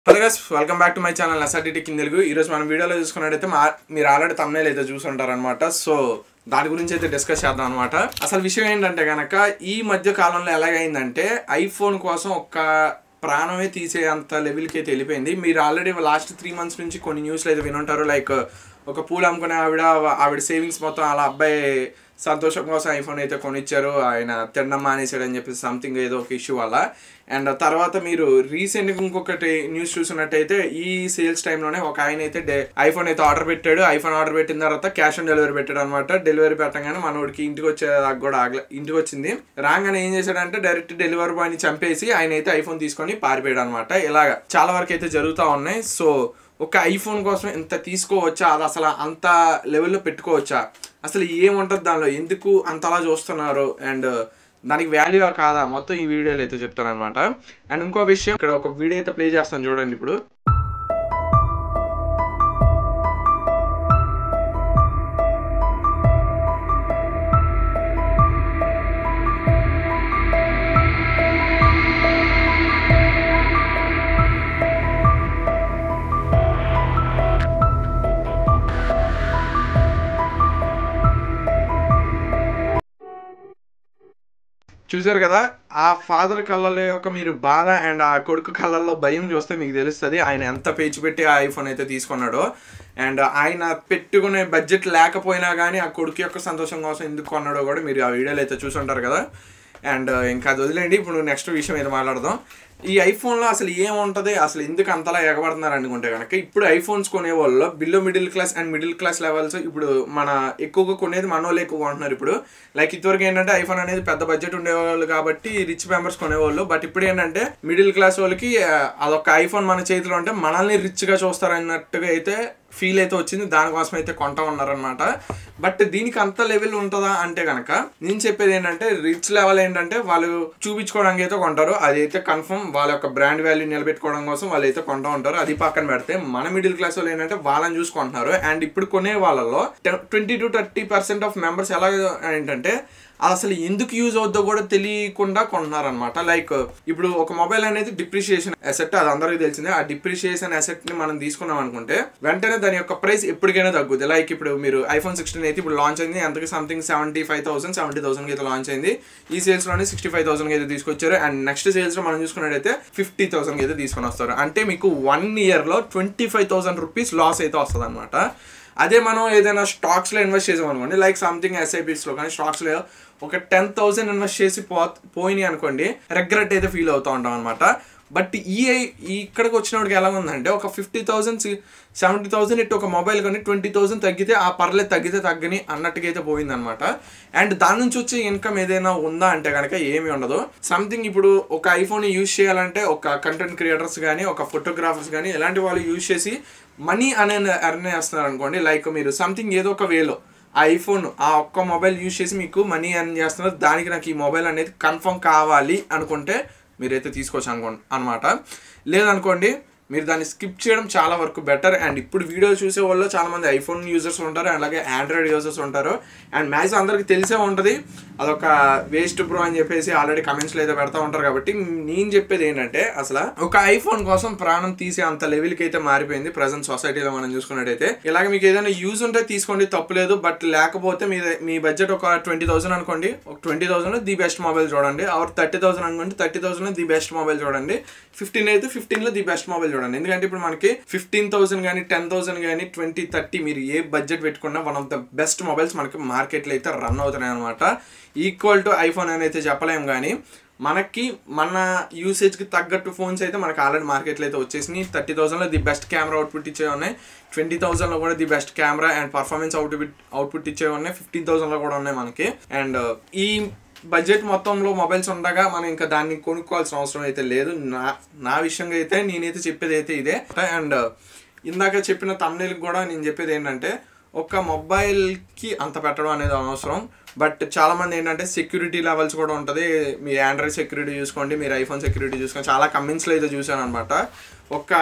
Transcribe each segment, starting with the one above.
Hello guys welcome back to my channel SRT కింద తెలుగు ఈరోజు మనం వీడియోలో చూసుకున్నట్టయితే మా మీరు ఆల్రెడీ తమ్నేల్ అయితే చూసుంటారు అనమాట సో దాని గురించి అయితే డిస్కస్ చేద్దాం అనమాట అసలు విషయం ఏంటంటే కనుక ఈ మధ్య కాలంలో ఎలాగైందంటే ఐఫోన్ కోసం ఒక్క ప్రాణమే తీసే అంత లెవెల్కి అయితే వెళ్ళిపోయింది మీరు ఆల్రెడీ లాస్ట్ త్రీ మంత్స్ నుంచి కొన్ని న్యూస్లు అయితే వినుంటారు లైక్ ఒక పూలు అమ్ముకునే ఆవిడ ఆవిడ సేవింగ్స్ మొత్తం అలా అబ్బాయి సంతోషం కోసం ఐఫోన్ అయితే కొనిచ్చారు ఆయన తినడం మానేశాడు అని చెప్పి సంథింగ్ ఏదో ఒక ఇష్యూ వల్ల అండ్ తర్వాత మీరు రీసెంట్గా ఇంకొకటి న్యూస్ చూసినట్టయితే ఈ సేల్స్ టైంలోనే ఒక ఆయన అయితే డే ఐఫోన్ అయితే ఆర్డర్ పెట్టాడు ఐఫోన్ ఆర్డర్ పెట్టిన తర్వాత క్యాష్ ఆన్ డెలివరీ పెట్టాడు అనమాట డెలివరీ పెట్టగానే మనోడికి ఇంటికి వచ్చేదాకా కూడా ఆగలే ఇంటికి వచ్చింది రాగానే ఏం చేశాడంటే డైరెక్ట్ డెలివరీ బాయ్ని చంపేసి ఆయన అయితే ఐఫోన్ తీసుకొని పారిపోయాడు అనమాట ఇలాగా చాలా వరకు అయితే జరుగుతూ ఉన్నాయి సో ఒక ఐఫోన్ కోసం ఎంత తీసుకోవచ్చా అది అసలు అంత లెవెల్లో పెట్టుకోవచ్చా అసలు ఏముంటుంది దానిలో ఎందుకు అంతలా చూస్తున్నారు అండ్ దానికి వాల్యూ కాదా మొత్తం ఈ వీడియోలో అయితే చెప్తాను అనమాట అండ్ ఇంకో విషయం ఇక్కడ ఒక వీడియో అయితే ప్లే చేస్తాను చూడండి ఇప్పుడు చూసారు కదా ఆ ఫాదర్ కళ్ళలో యొక్క మీరు బాధ అండ్ ఆ కొడుకు కళ్ళల్లో భయం చూస్తే మీకు తెలుస్తుంది ఆయన ఎంత పేచి పెట్టి ఆ ఐఫోన్ అయితే తీసుకున్నాడో అండ్ ఆయన పెట్టుకునే బడ్జెట్ లేకపోయినా కానీ ఆ కొడుకు యొక్క సంతోషం కోసం ఎందుకు కొన్నాడో కూడా మీరు ఆ వీడియోలో అయితే చూసుంటారు కదా అండ్ ఇంకా అది వదిలేండి ఇప్పుడు నెక్స్ట్ విషయం ఏదో మాట్లాడదాం ఈ ఐఫోన్లో అసలు ఏముంటుంది అసలు ఎందుకు అంతలా ఎగబడుతున్నారు అనుకుంటే కనుక ఇప్పుడు ఐఫోన్స్ కొనే వాళ్ళు below middle class and middle class levels ఇప్పుడు మన ఎక్కువగా కొనేది మన వాళ్ళు ఎక్కువ కొంటున్నారు ఇప్పుడు లైక్ ఇదివరకు ఏంటంటే ఐఫోన్ అనేది పెద్ద బడ్జెట్ ఉండేవాళ్ళు కాబట్టి రిచ్ మెంబర్స్ కొనేవాళ్ళు బట్ ఇప్పుడు ఏంటంటే మిడిల్ క్లాస్ వాళ్ళకి ఆ, అదొక ఐఫోన్ మన చేతిలో ఉంటే మనల్ని రిచ్గా చూస్తారన్నట్టుగా అయితే ఫీల్ అయితే వచ్చింది దానికోసం అయితే కొంటా ఉన్నారనమాట బట్ దీనికి అంత లెవెల్ ఉంటుందా అంటే కనుక నేను చెప్పేది ఏంటంటే రిచ్ లెవెల్ ఏంటంటే వాళ్ళు చూపించుకోవడానికి అయితే కొంటారు అదైతే కన్ఫర్మ్ వాళ్ళ యొక్క బ్రాండ్ వాల్యూ నిలబెట్టుకోవడం కోసం వాళ్ళు అయితే కొంటా ఉంటారు అది పక్కన పెడితే మన మిడిల్ క్లాస్ వాళ్ళు ఏంటంటే వాళ్ళని చూసుకుంటున్నారు అండ్ ఇప్పుడు కొనే వాళ్ళలో twenty to thirty percent of members ఎలా ఏంటంటే అది అసలు ఎందుకు యూజ్ అవుద్దో కూడా తెలియకుండా కొంటున్నారనమాట లైక్ ఇప్పుడు ఒక మొబైల్ అనేది డిప్రిషియేషన్ అసెట్ అది అందరికీ తెలిసిందే ఆ డిప్రిషియేషన్ అసెట్ ని మనం తీసుకున్నాం అనుకుంటే వెంటనే దాని యొక్క ప్రైస్ ఎప్పటికైనా తగ్గుద్ది లైక్ ఇప్పుడు మీరు ఐఫోన్ సిక్స్టీన్ అయితే ఇప్పుడు లాంచ్ అయింది ఎంతకి something seventy five thousand seventy thousand అయితే లాంచ్ అయింది ఈ సేల్స్ లోనే సిక్స్టీ ఫైవ్ థౌసండ్ అయితే తీసుకొచ్చారు అండ్ నెక్స్ట్ సేల్స్ లో మనం చూసుకున్నట్టయితే ఫిఫ్టీ థౌసండ్ అయితే తీసుకొని వస్తారు అంటే మీకు వన్ ఇయర్ లో twenty five thousand rupees loss అయితే వస్తుంది అనమాట అదే మనం ఏదైనా స్టాక్స్లో ఇన్వెస్ట్ చేసాం అనుకోండి లైక్ సంథింగ్ ఎస్ఐపిస్లో కానీ స్టాక్స్లో ఒక టెన్ థౌసండ్ ఇన్వెస్ట్ చేసి పో పోయినాయి అనుకోండి రిగ్రెట్ అయితే ఫీల్ అవుతూ ఉంటాం అనమాట బట్ ఈ ఈ ఇక్కడికి వచ్చినప్పటికి ఎలా ఉందంటే ఒక ఫిఫ్టీ థౌసండ్ సెవెంటీ థౌసండ్ ఇటు ఒక మొబైల్ కానీ ట్వంటీ థౌసండ్ తగ్గితే ఆ పర్లేదు తగ్గితే తగ్గని అన్నట్టుగా అయితే పోయిందనమాట అండ్ దాని నుంచి వచ్చే ఇన్కమ్ ఏదైనా ఉందా అంటే కనుక ఏమీ ఉండదు సంథింగ్ ఇప్పుడు ఒక ఐఫోన్ యూజ్ చేయాలంటే ఒక కంటెంట్ క్రియేటర్స్ కానీ ఒక ఫోటోగ్రాఫర్స్ కానీ ఇలాంటి వాళ్ళు యూజ్ చేసి మనీ అనే ఎర్న్ చేస్తున్నారు అనుకోండి లైక్ మీరు సంథింగ్ ఏదో ఒక వేలో ఆ ఐఫోన్ ఆ ఒక్క మొబైల్ యూజ్ చేసి మీకు మనీ ఎర్న్ చేస్తున్నారు దానికి నాకు ఈ మొబైల్ అనేది కన్ఫర్మ్ కావాలి అనుకుంటే మీరైతే తీసుకోవచ్చు అనుకో అనమాట లేదనుకోండి మీరు దాన్ని స్కిప్ చేయడం చాలా వరకు బెటర్ అండ్ ఇప్పుడు వీడియో చూసే వాళ్ళు చాలా మంది ఐఫోన్ యూజర్స్ ఉంటారు అలాగే ఆండ్రాయిడ్ యూజర్స్ ఉంటారు అండ్ మ్యాక్స్ అందరికి తెలిసే ఉంటుంది అదొక వేస్ట్ బ్రో అని చెప్పేసి ఆల్రెడీ కమెంట్స్లో అయితే పెడతా ఉంటారు కాబట్టి నేను చెప్పేది ఏంటంటే అసలు ఒక ఐఫోన్ కోసం ప్రాణం తీసే అంత లెవెల్కి అయితే మారిపోయింది ప్రజెంట్ సొసైటీలో మనం చూసుకున్నట్టయితే ఇలాగ మీకు ఏదైనా యూజ్ ఉంటే తీసుకోండి తప్పులేదు బట్ లేకపోతే మీ మీ బడ్జెట్ ఒక ట్వంటీ థౌసండ్ అనుకోండి ఒక twenty thousand the best mobile చూడండి ఆర్ థర్టీ థౌసండ్ అనుకోండి thirty thousand the best mobile చూడండి ఫిఫ్టీన్ అయితే ఫిఫ్టీన్ లో ది బెస్ట్ మొబైల్ చూడండి ఎందుకంటే ఇప్పుడు మనకి ఫిఫ్టీన్ థౌసండ్ కానీ టెన్ థౌసండ్ కానీ ట్వంటీ థర్టీ మీరు ఏ బడ్జెట్ పెట్టుకున్నా one of the best mobiles మనకి మార్కెట్లో అయితే రన్ అవుతున్నాయి అనమాట ఈక్వల్ టు ఐఫోన్ అని అయితే చెప్పలేము కానీ మనకి మన యూసేజ్కి తగ్గట్టు ఫోన్స్ అయితే మనకి ఆల్రెడీ మార్కెట్లో అయితే వచ్చేసినాయి థర్టీ థౌసండ్లో ది బెస్ట్ కెమెరా అవుట్పుట్ ఇచ్చే ఉన్నాయి ట్వంటీ థౌసండ్లో కూడా the best camera and performance output output ఇచ్చే ఉన్నాయి ఫిఫ్టీన్ థౌసండ్లో కూడా ఉన్నాయి మనకి అండ్ ఈ బడ్జెట్ మొత్తంలో మొబైల్స్ ఉండగా మనం ఇంకా దాన్ని కొనుక్కోవాల్సిన అవసరం అయితే లేదు నా నా విషయంగా అయితే నేనైతే చెప్పేది అయితే ఇదే అండ్ ఇందాక చెప్పిన తమ్నేల్కి కూడా నేను చెప్పేది ఏంటంటే ఒక మొబైల్కి అంత పెట్టడం అనేది అనవసరం బట్ చాలా మంది ఏంటంటే సెక్యూరిటీ లెవెల్స్ కూడా ఉంటుంది మీ ఆండ్రాయిడ్ సెక్యూరిటీ చూసుకోండి మీరు ఐఫోన్ సెక్యూరిటీ చూసుకోండి చాలా కమెంట్స్లో అయితే చూసాను అనమాట ఒక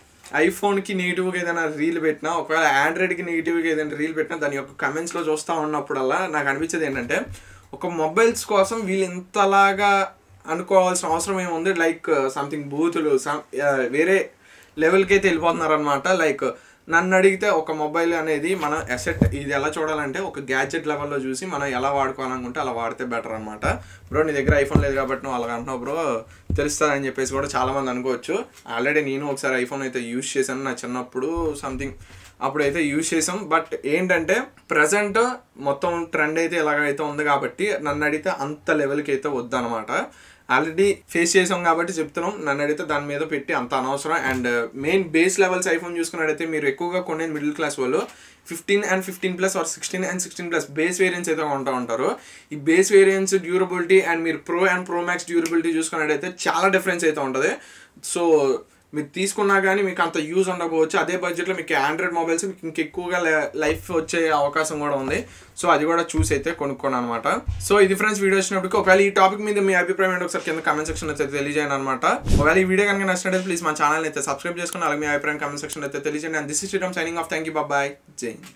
ఐఫోన్కి నెగిటివ్గా ఏదైనా రీల్ పెట్టినా ఒకవేళ ఆండ్రాయిడ్కి నెగిటివ్గా ఏదైనా రీల్ పెట్టినా దాని యొక్క కమెంట్స్లో చూస్తూ ఉన్నప్పుడల్లా నాకు అనిపించేది ఏంటంటే ఒక మొబైల్స్ కోసం వీళ్ళు ఇంతలాగా అనుకోవాల్సిన అవసరం ఏముంది లైక్ సంథింగ్ బూతులు some- ఆ, వేరే లెవెల్కి అయితే వెళ్ళిపోతున్నారు అనమాట లైక్ నన్ను అడిగితే ఒక మొబైల్ అనేది మన అసెట్ ఇది ఎలా చూడాలంటే ఒక గ్యాడ్జెట్ లెవెల్లో చూసి మనం ఎలా వాడుకోవాలనుకుంటే అలా వాడితే బెటర్ అనమాట బ్రో నీ దగ్గర ఐఫోన్ లేదు కాబట్టి నువ్వు అలాగ అంటున్నావు బ్రో తెలుస్తుందని చెప్పేసి కూడా చాలామంది అనుకోవచ్చు ఆల్రెడీ నేను ఒకసారి ఐఫోన్ అయితే యూజ్ చేశాను నా చిన్నప్పుడు సంథింగ్ అప్పుడైతే యూజ్ చేసాం బట్ ఏంటంటే ప్రజెంట్ మొత్తం ట్రెండ్ అయితే ఇలాగైతే ఉంది కాబట్టి నన్ను అడిగితే అంత లెవెల్కి అయితే వద్దనమాట ఆల్రెడీ ఫేస్ చేసాం కాబట్టి చెప్తున్నాం నన్ను అడిగితే దాని మీద పెట్టి అంత అనవసరం and main base levels iPhone చూసుకున్నట్టయితే మీరు ఎక్కువగా కొనేది మిడిల్ క్లాస్ వాళ్ళు fifteen and fifteen plus or sixteen and sixteen plus base variants అయితే కొంటూ ఉంటారు ఈ బేస్ వేరియంట్స్ డ్యూరబిలిటీ అండ్ మీరు pro and pro max durability చూసుకున్నట్టయితే చాలా డిఫరెన్స్ అయితే ఉంటుంది సో మీరు తీసుకున్నా కానీ మీకు అంత యూజ్ ఉండకపోవచ్చు అదే బడ్జెట్లో మీకు ఆండ్రాయిడ్ మొబైల్స్ మీకు ఇంకెక్కువగా లైఫ్ వచ్చే అవకాశం కూడా ఉంది సో అది కూడా చూసి అయితే కొనుక్కోను అనమాట సో ఇది ఫ్రెండ్స్ వీడియో వచ్చినప్పటికి ఒకవేళ ఈ టాపిక్ మీద మీ అభిప్రాయం ఏంటో ఒకసారి కింద కమెంట్ సెక్షన్ అయితే తెలియజేయండి అనమాట ఒకవేళ ఈ వీడియో కనుక నచ్చినట్లయితే ప్లీజ్ మా ఛానల్ అయితే సబ్స్క్రైబ్ చేసుకుని అలాగే మీ అభిప్రాయం కమెంట్ సెక్షన్ అయితే తెలియజేయండి and this is signing off thank you bye జై హింద్.